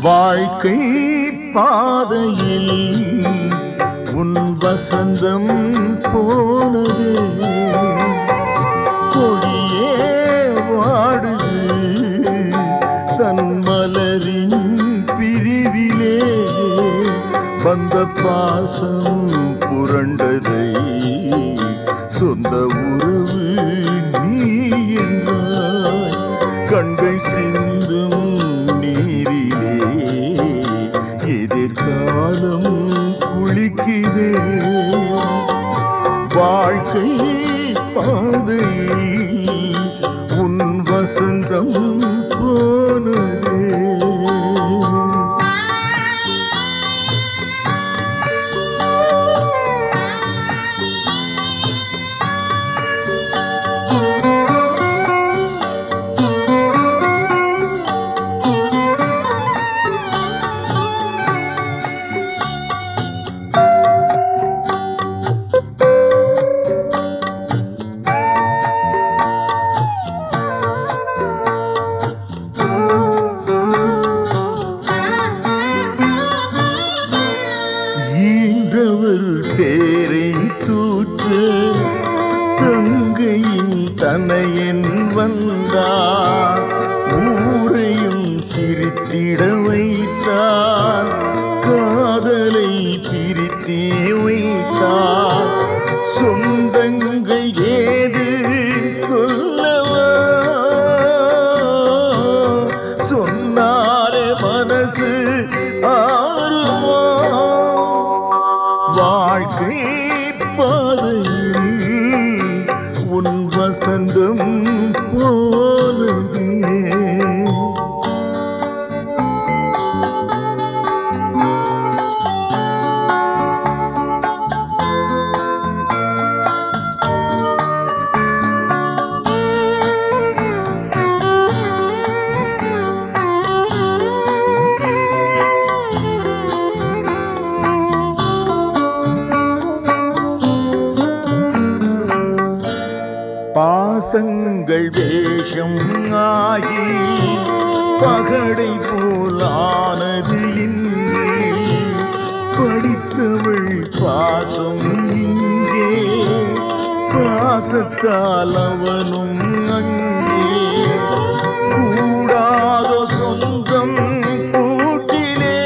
வாழ்க்கை பாதையில் உன் வசந்தம் போனது கொடியே வாடுது தன் மலரின் பிரிவிலே வந்த பாசம் புரண்டதை சொந்த உறவு நீ என்றாய் கண்கள் சிந்தும் நீரிலே எதிர்காலம் குளிக்கிறே வாழ்க்கை பாதையில் உன் வசந்தம் போனதே ஈன்றவர் பேரை தூற்ற தங்கையின் தனையன் வந்தார் ஊரையும் சிரித்திட வைத்தார் காதலை பிரித்தே வைத்தார் சொந்தங்கள் ஏது சொல்லவா சொன்னாலே மனசு ஆறுமா வாழ்க்கை பாதையில் உன் வசந்தம் போனது பாசங்கள் வேஷம் ஆகி பகடை போலானது இன்று படித்தவள் பாசம் இங்கே பாசத்தால் அவனும் அங்கே கூடாதோ சொந்தம் கூட்டிலே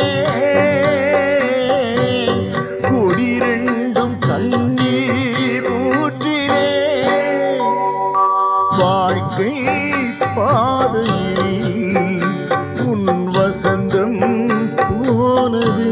கொடிரெண்டும் கண்ணீர் ஊற்றிலே வாழ்க்கை பாதையில் உன் வசந்தம் போனது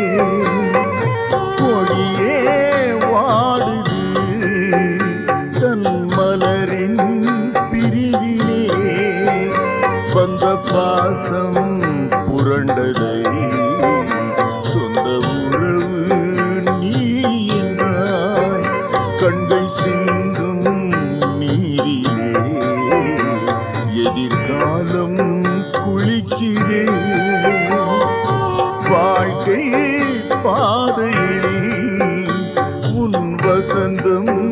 கொடியே வாடுது தன் மலரின் பிரிவிலே வந்த பாசம் புரண்டதை சொந்த உறவு நீ என்றாய் கண்கள் சிந்தும் நீரிலே எதிர்காலம் குளிக்கிறே வாழ்க்கை பாதையில் உன் வசந்தம்